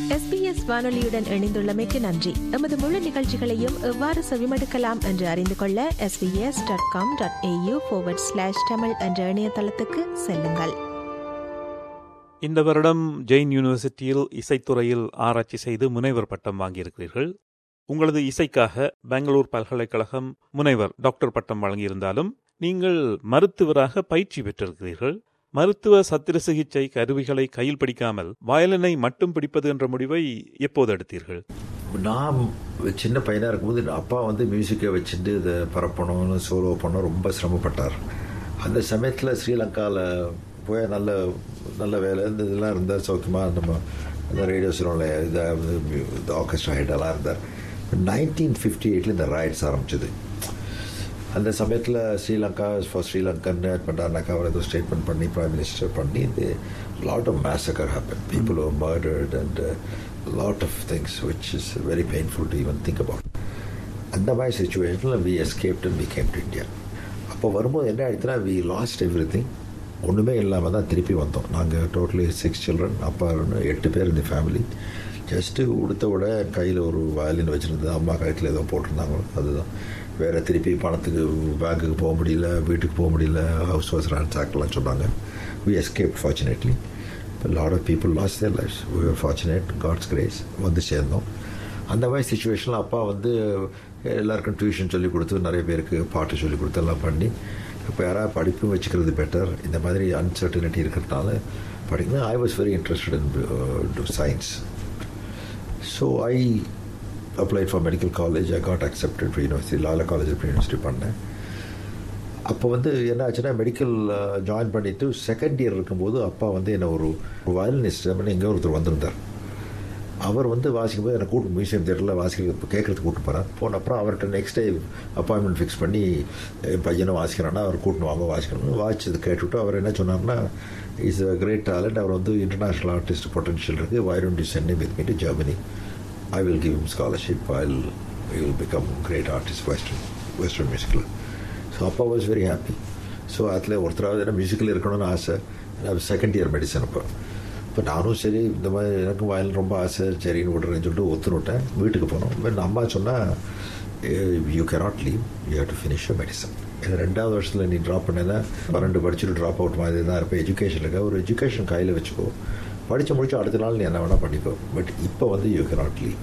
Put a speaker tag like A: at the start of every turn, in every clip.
A: SBS வானொலியுடன் இணைந்துள்ளமைக்கு நன்றி எமது முழு நிகழ்ச்சிகளையும் எவ்வாறு செவிமடுக்கலாம் என்று அறிந்து கொள்ள SBS dot com dot AU slash Tamil என்ற இணையதளத்துக்கு செல்லுங்கள்
B: இந்த வருடம் ஜெயின் யூனிவர்சிட்டியில் இசைத்துறையில் ஆராய்ச்சி செய்து முனைவர் பட்டம் வாங்கியிருக்கிறீர்கள் உங்களது இசைக்காக பெங்களூர் பல்கலைக்கழகம் முனைவர் டாக்டர் பட்டம் வழங்கியிருந்தாலும் நீங்கள் மருத்துவராக பயிற்சி பெற்றிருக்கிறீர்கள் மருத்துவ சத்திர சிகிச்சை கருவிகளை கையில் பிடிக்காமல் வயலினை மட்டும் பிடிப்பது என்ற முடிவை எப்போது எடுத்தீர்கள்
C: நான் சின்ன பையனாக இருக்கும்போது அப்பா வந்து மியூசிக்கை வச்சுட்டு இதை பரப்பணும்னு சோலோ பண்ண ரொம்ப சிரமப்பட்டார் அந்த சமயத்தில் ஸ்ரீலங்காவில் போய் நல்ல நல்ல வேலை இந்த இதெல்லாம் இருந்தார் சௌக்கியமாக நம்ம இந்த ரேடியோ சிரோனில் இதாக இந்த ஆர்கெஸ்ட்ரா ஹெட்டெல்லாம் இருந்தார் நைன்டீன் ஃபிஃப்டி எயிட்டில் இந்த ரைட்ஸ் ஆரம்பிச்சது அந்த சமயத்தில் ஸ்ரீலங்கா ஃபார் ஸ்ரீலங்கன் பண்ணார்னாக்கா அவர் ஏதோ ஸ்டேட்மெண்ட் பண்ணி ப்ரைம் மினிஸ்டர் பண்ணி இது lot of massacre happen people are murdered and lot of things which is very painful to even think about அந்த மாதிரி சுச்சுவேஷனில் we escaped and we came to India அப்போ வரும்போது என்ன ஆயிடுச்சுன்னா வி லாஸ்ட் எவ்ரி திங் ஒன்றுமே இல்லாமல் தான் திருப்பி வந்தோம் நாங்கள் டோட்டலி சிக்ஸ் சில்ட்ரன் அப்பா எட்டு பேர் இந்த ஃபேமிலி ஜஸ்ட்டு உடுத்த விட கையில் ஒரு வயலின் வச்சுருந்தது அம்மா கழுத்தில் ஏதோ போட்டிருந்தாங்க அதுதான் வேறு திருப்பி பணத்துக்கு பேங்க்குக்கு போக முடியல வீட்டுக்கு போக முடியல ஹவுஸ் ஹவுஸ் ரான்சாக்லாம் சொன்னாங்க வி எஸ்கேப் ஃபார்ச்சுனேட்லி இப்போ lot of people lose their lives we are fortunate God's grace வந்து சேர்ந்தோம் அந்த மாதிரி சுச்சுவேஷனில் அப்பா வந்து எல்லாருக்கும் டியூஷன் சொல்லி கொடுத்து நிறைய பேருக்கு பாட்டு சொல்லி கொடுத்து எல்லாம் பண்ணி இப்போ யாராவது படிப்பும் வச்சுக்கிறது பெட்டர் இந்த மாதிரி அன்சர்டனிட்டி இருக்கிறதுனால படிக்கணும் I was very interested in science so I applied for medical college I got accepted for university லாலா காலேஜ் ஆஃப் யூனிவர்சிட்டி பண்ணேன் அப்போ வந்து என்ன ஆச்சுன்னா மெடிக்கல் ஜாயின் பண்ணிவிட்டு செகண்ட் இயர் இருக்கும்போது அப்பா வந்து என்னை ஒரு வயலினிஸ்ட் அப்படின்னு எங்கே ஒருத்தர் வந்திருந்தார் அவர் வந்து வாசிக்கும் போது என்னை கூட்டு மியூசியம் தேட்டரில் வாசிக்க கேட்குறதுக்கு கூட்டு போகிறார் போன அப்புறம் அவர்கிட்ட நெக்ஸ்ட் டே அப்பாயின்மெண்ட் ஃபிக்ஸ் பண்ணி என் பையனை வாசிக்கிறான்னா அவர் கூட்டின்னு வாங்க வாசிக்கணும் வாசிச்சது கேட்டுவிட்டு அவர் என்ன சொன்னார்னா இஸ் அ கிரேட் டேலண்ட் அவர் வந்து இன்டர்நேஷ்னல் ஆர்டிஸ்ட் பொட்டன்ஷியல் இருக்குது why don't you send with me to Germany I will give him scholarship I will will become great artist western western மியூசிக்கில் ஸோ அப்பா வாஸ் வெரி ஹாப்பி ஸோ அதில் ஒருத்தராவது என்ன மியூசிக்கில் இருக்கணும்னு ஆசை செகண்ட் இயர் மெடிசன் அப்போ இப்போ நானும் சரி இந்த மாதிரி எனக்கு வயல் ரொம்ப ஆசை சரின்னு விடுறேன்னு சொல்லிட்டு ஒத்துன்னு விட்டேன் வீட்டுக்கு போனோம் பட் அம்மா சொன்னால் you cannot leave you have to finish a medicine இந்த ரெண்டாவது வருஷத்தில் நீ ட்ராப் பண்ணேன்னா பன்னெண்டு படிச்சுட்டு ட்ராப் அவுட் மாதிரி தான் இருப்பேன் எஜுகேஷனுக்கு ஒரு எஜுகேஷன் கையில் வச்சுக்கோ படித்து முடிச்சு அடுத்த நாள் நீ என்ன வேணால் பண்ணிக்கோ பட் இப்போ வந்து you cannot leave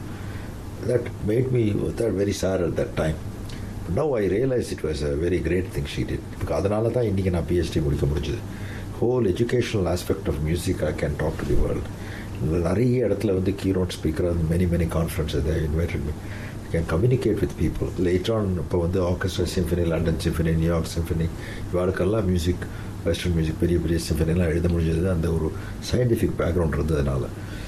C: that made me that very sore at that time no I realise it was a very great thing she did it அதனால தான் இன்றைக்கி நான் பிஹெச்டி முடிக்க முடிஞ்சது whole educational aspect of music I can talk to the world நிறைய இடத்துல வந்து keynote speaker அந்த மெனி மெனி கான்ஃபரன்ஸ் இதை invited me can communicate with people later on இப்போ வந்து orchestra symphony London symphony New York symphony இவாளுக்கெல்லாம் மியூசிக் வெஸ்டர்ன் மியூசிக் பெரிய பெரிய சிம்பனிலாம் எழுத முடிஞ்சது அந்த ஒரு சயின்டிஃபிக் பேக்ரவுண்ட் இருந்ததுனால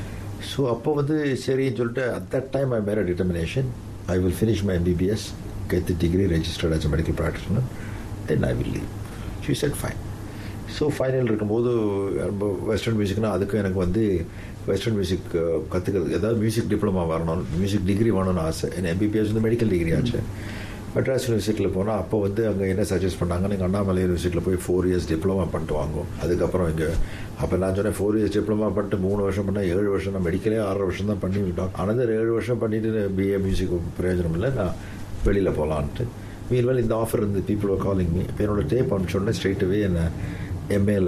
C: ஸோ அப்போ வந்து சரின்னு சொல்லிட்டு at that time I made determination I will finish my MBBS get the degree registered as a medical practitioner, then I will leave. She said, fine. So final இருக்கும்போது ரொம்ப western மியூசிக்னா அதுக்கும் எனக்கு வந்து வெஸ்டர்ன் மியூசிக் கற்றுக்கிறது ஏதாவது music diploma வரணும் music degree வேணும்னு ஆசை என் எம்பிபிஎஸ் வந்து மெடிக்கல் டிகிரி ஆச்சு மெட்ராஸ் யூனிவர்சிட்டியில் போனால் அப்போ வந்து அங்கே என்ன சஜஸ்ட் பண்ணாங்கன்னு எங்கள் அண்ணாமலை யூனிவர்சிட்டியில் போய் ஃபோர் இயர்ஸ் டிப்ளமா பண்ணிட்டு வாங்கும் அதுக்கப்புறம் இங்கே அப்போ நான் சொன்னேன் ஃபோர் இயர்ஸ் டிப்ளமா பண்ணிட்டு மூணு வருஷம் பண்ணால் ஏழு வருஷம் நான் மெடிக்கலே ஆறு வருஷம் தான் பண்ணி டாக்டர் அனந்தர் ஏழு வருஷம் பண்ணிட்டு பிஏ மியூசிக் பிரயோஜனம் இல்லை நான் வெளியில் போகலான்ட்டு மீன்வேல் இந்த ஆஃபர் இருந்து பீப்புள் ஆர் காலிங் மீ இப்போ என்னோட டேப் அனுப்பிச்சோடனே ஸ்ட்ரெயிட்டவே என்னை எம்ஏல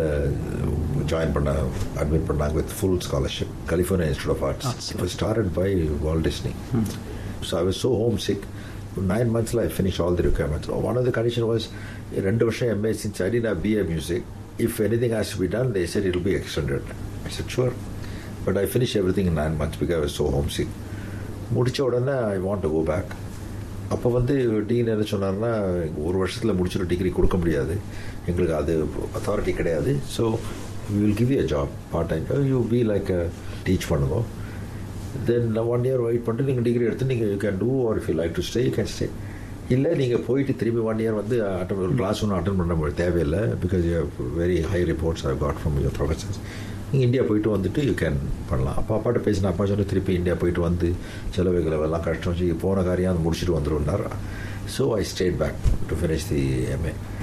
C: ஜாயின் பண்ண அட்மிட் பண்ணாங்க with full scholarship California institute of arts இப்போ started by Walt Disney so I was so homesick nine மந்த்ஸில் I finish all the requirements one of the condition was ரெண்டு வருஷம் MA since I did BA music if anything has be done they said it be extended I said sure but I finish everything nine months because I was so homesick முடித்த உடனே I want to go back அப்போ வந்து dean என்ன சொன்னார்னா ஒரு வருஷத்தில் முடிச்சுட்டு degree கொடுக்க முடியாது எங்களுக்கு அது அத்தாரிட்டி கிடையாது so we will give you job part time you be like teach பண்ணுங்க தென் ஒன் இயர் வெயிட் பண்ணிட்டு நீங்கள் டிகிரி எடுத்து நீங்கள் you can do or if you like to stay you can stay இல்லை நீங்கள் போயிட்டு திரும்பி ஒன் இயர் வந்து அட்டன் ஒரு கிளாஸ் ஒன்றும் அட்டன் பண்ண தேவையில்லை because you very high reports I got from your professors நீங்கள் இந்தியா போயிட்டு வந்துட்டு யூ கேன் பண்ணலாம் அப்பா அப்பாட்ட பேசின அப்பா சொல்லி திருப்பி இந்தியா போயிட்டு வந்து செலவுகளை எல்லாம் கஷ்டம் வச்சு போன காரியம் அதை முடிச்சுட்டு வந்துருந்தார் so I stayed back to finish the MA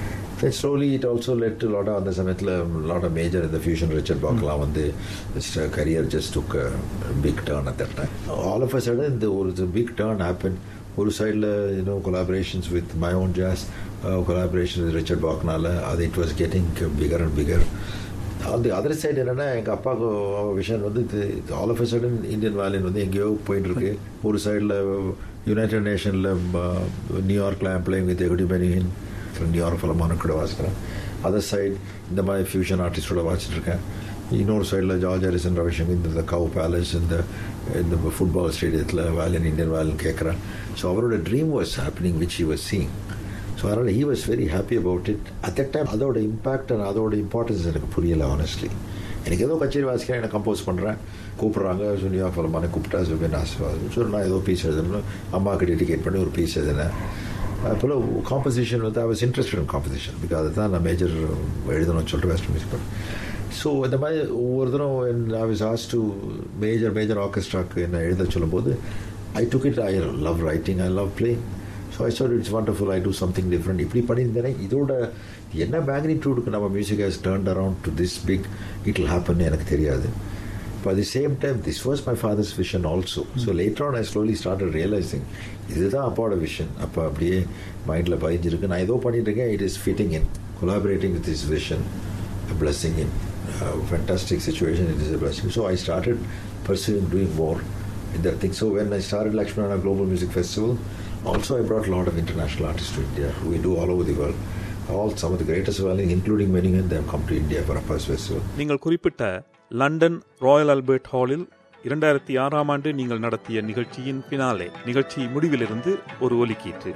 C: Then slowly it also led to a lot of அந்த சமயத்தில் lot of major in the fusion Richard Bachலாம் வந்து his uh, career just took a big turn at that time. All of a sudden the ஒரு big turn happened. ஒரு சைடில் you know collaborations with my own jazz collaboration with Richard பாக்னால அது it was getting bigger and bigger அந்த other side என்னென்னா எங்கள் அப்பாவுக்கு vision வந்து இது all of a sudden Indian வேலின் வந்து எங்கேயோ போயிட்டு இருக்கு ஒரு சைடில் யுனைடெட் நேஷனில் நியூயார்க்கில் ஐம் பிளேயிங் வித் எகுடி பெனிஹின் நியூயார்க் ஃபிலமான கூட வாசிக்கிறேன் அதர் சைடு இந்த மாதிரி ஃபியூஷன் ஆர்டிஸ்டோட வாசிட்டு இருக்கேன் இன்னொரு சைடில் ஜார்ஜ் ஹாரிசன் ரவிசங்கர் இந்த கவ் பேலஸ் இந்த இந்த ஃபுட்பால் ஸ்டேடியத்தில் வேலன் இந்தியன் வேலன் கேட்குறேன் ஸோ அவரோட dream was happening which he was seeing so அதனால் he was very happy about it at that time அதோட இம்பாக்ட் அண்ட் அதோட இம்பார்ட்டன்ஸ் எனக்கு புரியலை ஆனஸ்ட்லி எனக்கு ஏதோ கச்சேரி வாசிக்கிறேன் எனக்கு கம்போஸ் பண்ணுறேன் கூப்பிட்றாங்க ஸோ நியூயார்க் ஃபலமான கூப்பிட்டா ஸோ நான் ஸோ நான் ஏதோ பீஸ் எழுதணும் அம்மாவுக்கு டெடிகேட் பண்ணி ஒரு பீஸ் எழுதினேன் அப்போல காம்போசிஷன் வந்து I was interested in composition because அதுதான் நான் மேஜர் எழுதணும்னு சொல்லிட்டு வெஸ்டர்ன் மியூசிக் பண்ணேன் ஸோ இந்த மாதிரி ஒவ்வொரு தரம் ஐ வாஸ் ஆஸ் டு மேஜர் மேஜர் ஆர்கெஸ்ட்ராக்கு என்ன எழுத சொல்லும்போது I took it I love writing I love playing so I sure it's wonderful I do something different இப்படி பண்ணியிருந்தேனே இதோட என்ன மேக்னிடியூடுக்கு நம்ம music has turned around to this big it will happen எனக்கு தெரியாது இப்போ at the same time this was my father's vision also so later on I slowly started realising இதுதான் அப்பாவோட விஷன் அப்போ அப்படியே மைண்டில் பதிஞ்சிருக்கு நான் ஏதோ பண்ணிட்டு இருக்கேன் it is fitting in collaborating with this vision blessing in fantastic situation it is a blessing so i started pursuing doing more in that thing so when i started lakshmana global music festival also i brought a lot of international artists to india we do all over the world all some of the greatest violin including many and they have come to india for a first festival
B: நீங்கள் குறிப்பிட்ட London Royal Albert ஹாலில் இரண்டாயிரத்தி ஆறாம் ஆண்டு நீங்கள் நடத்திய நிகழ்ச்சியின் finale நிகழ்ச்சி முடிவிலிருந்து ஒரு ஒலிக்கீற்று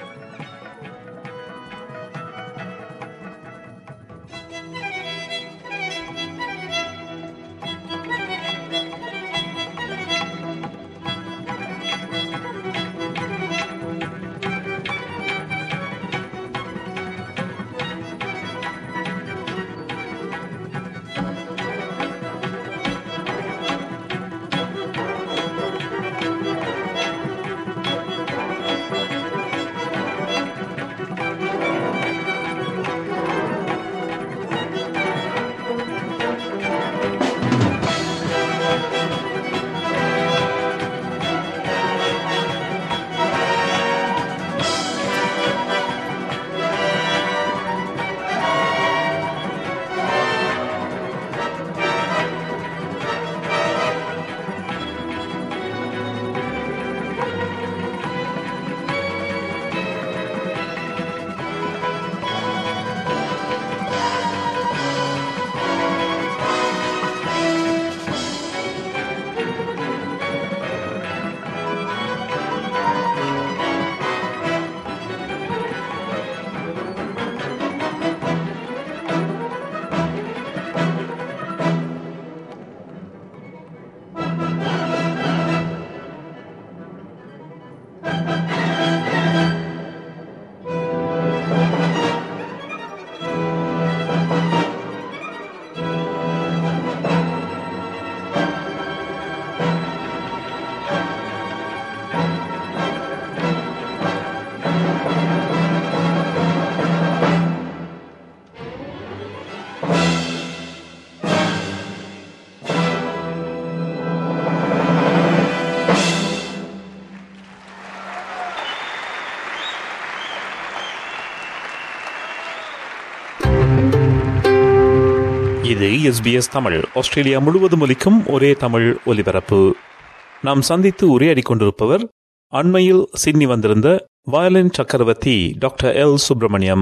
B: இது எஸ்பிஎஸ் தமிழ் ஆஸ்திரேலியா முழுவதும் ஒலிக்கும் ஒரே தமிழ் ஒலிபரப்பு நாம் சந்தித்து உரையாடி கொண்டிருப்பவர் அண்மையில் சிட்னி வந்திருந்த வயலின் சக்கரவர்த்தி டாக்டர் எல் சுப்பிரமணியம்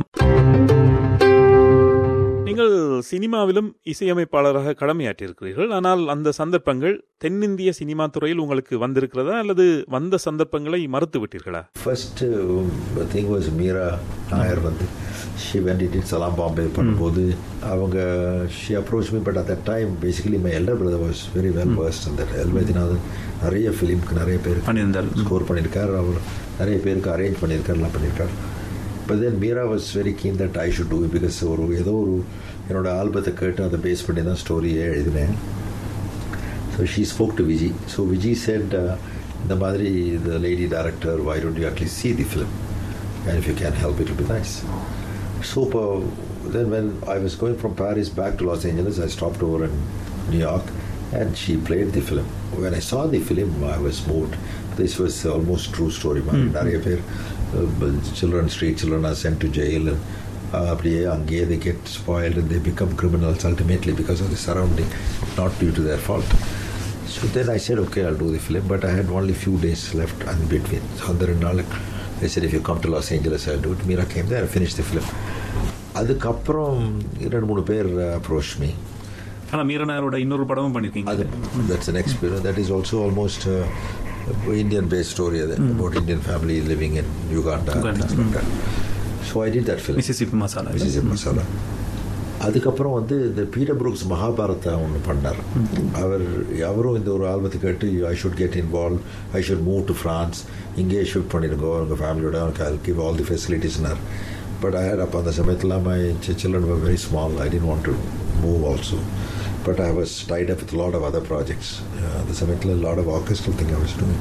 B: நீங்கள் சினிமாவிலும் இசையமைப்பாளராக கடமையாற்றியிருக்கிறீர்கள் ஆனால் அந்த சந்தர்ப்பங்கள் தென்னிந்திய சினிமா துறையில் உங்களுக்கு வந்திருக்கிறதா அல்லது வந்த சந்தர்ப்பங்களை மறுத்து விட்டீர்களா
C: first thing was Mira Nair வந்து she when it it Salaam Bombay பண்ணும்போது அவங்க she approach me but at that time basically my elder brother was very well first அந்த எல்வைத்தினாதன் நிறைய ஃபிலிம்க்கு நிறைய பேர்
B: பண்ணியிருந்தார்
C: ஸ்கோர் பண்ணியிருக்கார் அவர் நிறைய பேருக்கு அரேஞ்ச் பண்ணியிருக்கார் எல்லாம் பண்ணியிருக்கார் but then Mira was very keen that I should do because ஒரு ஏதோ ஒரு என்னோட ஆல்பத்தை கேட்டு அதை பேஸ் பண்ணி தான் ஸ்டோரியே எழுதினேன் so she spoke to Viji so Viji said இந்த மாதிரி the lady director why don't you at least see the film and if you can help it be nice so இப்போ then when I was going from Paris back to Los Angeles, I stopped over in New York and she played the film. When I saw the film, I was moved. This was almost true story. Mm. நிறைய பேர் children, street children are sent to jail and அப்படியே அங்கேயே they get spoiled and they become criminals ultimately because of the surrounding, not due to their fault. So then I said, okay, I'll do the film, but I had only few days left in between. So அந்த ரெண்டு நாளுக்கு they said, if you come to Los Angeles, I'll do it. Mira came there and finished the film. அதுக்கப்புறம் இரண்டு மூணு பேர் approach me
B: ஆனால் மீரனாரோட இன்னொரு படமும் பண்ணியிருக்கீங்க
C: அது that's next period that is also almost Indian based story அது about Indian family living in Uganda so I did that film
B: Mississippi masala
C: Mississippi masala அதுக்கப்புறம் வந்து இந்த பீட்டர் புரூக்ஸ் மகாபாரதா ஒன்று பண்ணார் அவர் அவரும் இந்த ஒரு ஆல்பத்தை கேட்டு I should get involve I should move to France இங்கேயே ஷிஃப்ட் பண்ணிடுங்கோ உங்கள் ஃபேமிலியோட அவனுக்கு ஐ கிவ் ஆல் தி ஃபெசிலிட்டிஸ்னார் பட் ஐ ஹேட் அப்போ அந்த சமயத்தில் my children were very small I didn't want to move also but I was tied up with lot of other projects அந்த சமயத்தில் lot of orchestral thing I was doing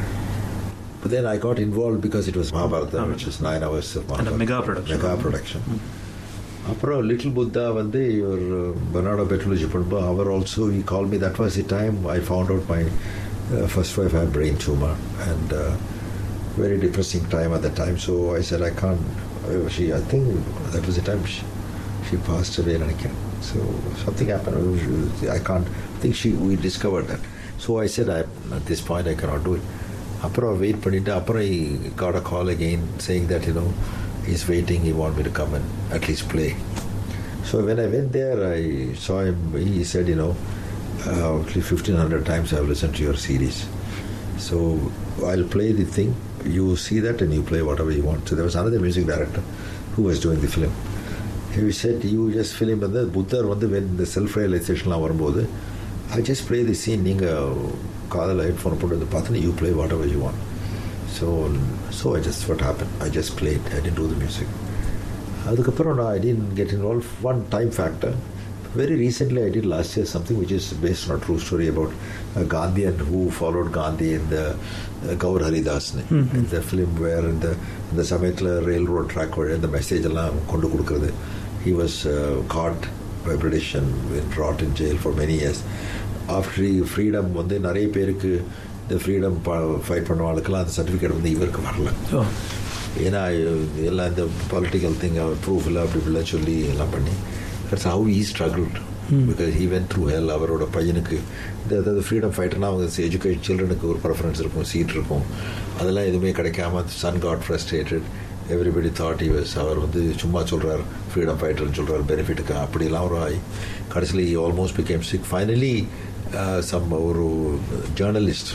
C: But then I got involved because it was Mahabharata, which is nine hours of Mahabharata.
B: mega production.
C: Mega production. அப்புறம் little Buddha வந்து இவர் Bernardo பெட்ரோலஜி பண்ணும்போது அவர் also he call me that was the time I found out my first wife have brain tumour and very depressing time at the time so I said I can't she I think that was the time she passed away நினைக்கிறேன் so something happen I can't think she we discover that so I said I at this point I cannot do it அப்புறம் wait பண்ணிவிட்டு அப்புறம் got a call again saying that you know he's waiting, he want me to come and at least play. So when I went there, I saw him, he said, you know, uh, 1500 times I've listened to your series. So I'll play the thing, you see that and you play whatever you want. So there was another music director who was doing the film. He said, you just film and then Buddha, when the self-realization வரும்போது I just play the scene, நீங்கள் காதில் headphone போட்டு வந்து பார்த்து you play whatever you want. So, so I just what happened. I just played. I didn't do the music. அதுக்கப்புறம் நான் I didn't get involve one time factor very recently I did last year something which is based on true story about Gandhi and who followed Gandhi இந்த கௌர் ஹரிதாஸ்னு இந்த film வேர் இந்த இந்த சமயத்தில் ரயில் road track வழி இந்த மெசேஜ் எல்லாம் கொண்டு கொடுக்குறது he was caught by British and rot in jail for many years after freedom வந்து நிறைய பேருக்கு இந்த ஃப்ரீடம் ஃபைட் பண்ணவாளுக்கெல்லாம் அந்த சர்டிஃபிகேட் வந்து இவருக்கு வரல ஏன்னா எல்லாம் இந்த பொலிட்டிக்கல் திங் அவர் ப்ரூஃப் இல்லை அப்படி இப்படிலாம் சொல்லி எல்லாம் பண்ணி that's how he struggled because he went through hell அவரோட பையனுக்கு இந்த அதாவது ஃப்ரீடம் ஃபைட்டர்னா அவங்க எஜுகேஷன் சில்ட்ரனுக்கு ஒரு ப்ரெஃபரன்ஸ் இருக்கும் சீட் இருக்கும் அதெல்லாம் எதுவுமே கிடைக்காம son got frustrated everybody thought was அவர் வந்து சும்மா சொல்கிறார் ஃப்ரீடம் ஃபைட்டர்னு சொல்கிறார் பெனிஃபிட்டுக்கு அப்படிலாம் ஒரு ஆகி கடைசியில் almost became sick finally some ஒரு journalist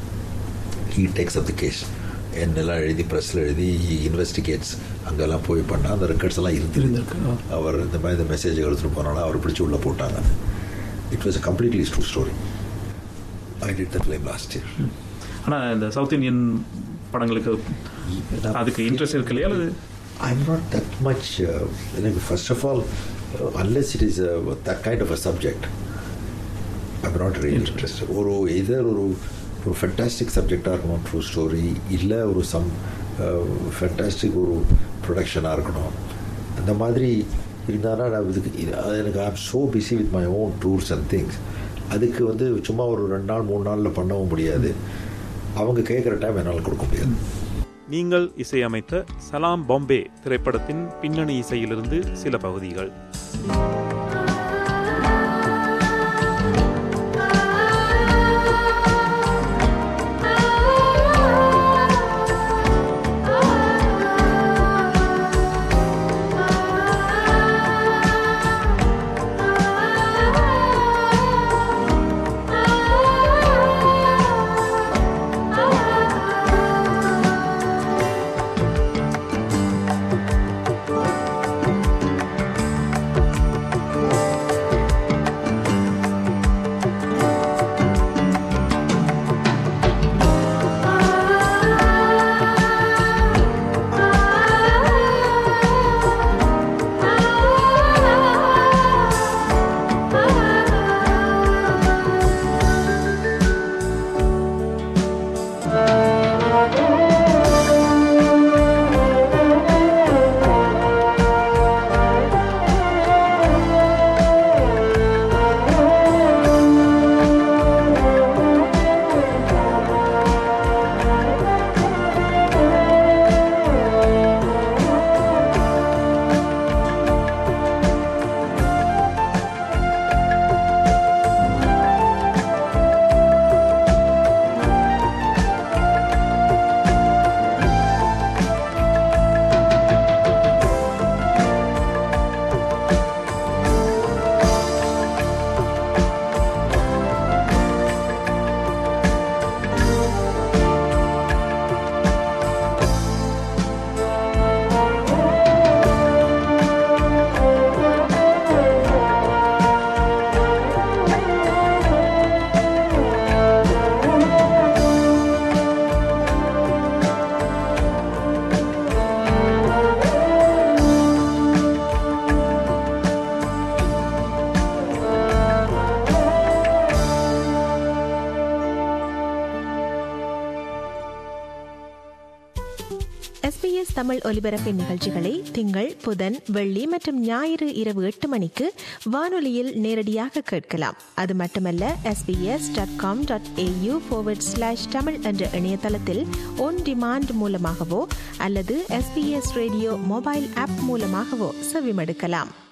C: he takes up the case என்னெல்லாம் எழுதி ப்ரெஸ்ஸில் எழுதி இன்வெஸ்டிகேட்ஸ் அங்கெல்லாம் போய் பண்ணால் அந்த ரெக்கார்ட்ஸ் எல்லாம் இருந்திருக்கு அவர் இந்த மாதிரி இந்த மெசேஜ் எடுத்துகிட்டு போனாலும் அவர் பிடிச்சி உள்ளே போட்டாங்க it was a completely true story I did that film last year
B: ஆனால் இந்த சவுத் இந்தியன் படங்களுக்கு அதுக்கு இன்ட்ரெஸ்ட் இருக்கு இல்லையா அல்லது
C: I'm not that much, uh, like, first of all, uh, unless it is uh, that kind of a subject, I'm not really interested. ஒரு எதர் ஒரு ஒரு ஃபென்டாஸ்டிக் சப்ஜெக்டாக இருக்கணும் ட்ரூ ஸ்டோரி இல்லை ஒரு சம் ஃபென்டாஸ்டிக் ஒரு ப்ரொடக்ஷனாக இருக்கணும் அந்த மாதிரி இருந்தாலும் நான் இதுக்கு எனக்கு I am so busy with my own tours and things அதுக்கு வந்து சும்மா ஒரு ரெண்டு நாள் மூணு நாளில் பண்ணவும் முடியாது அவங்க கேட்குற டைம் என்னால் கொடுக்க முடியாது
B: நீங்கள் இசையமைத்த சலாம் பாம்பே திரைப்படத்தின் பின்னணி இசையிலிருந்து சில பகுதிகள்
A: எஸ்பிஎஸ் தமிழ் ஒலிபரப்பின் நிகழ்ச்சிகளை திங்கள் புதன் வெள்ளி மற்றும் ஞாயிறு இரவு எட்டு மணிக்கு வானொலியில் நேரடியாக கேட்கலாம் அது மட்டுமல்ல SBS dot com dot AU slash Tamil என்ற இணையதளத்தில் ஒன் டிமாண்ட் மூலமாகவோ அல்லது எஸ்பிஎஸ் ரேடியோ மொபைல் ஆப் மூலமாகவோ செவிமடுக்கலாம்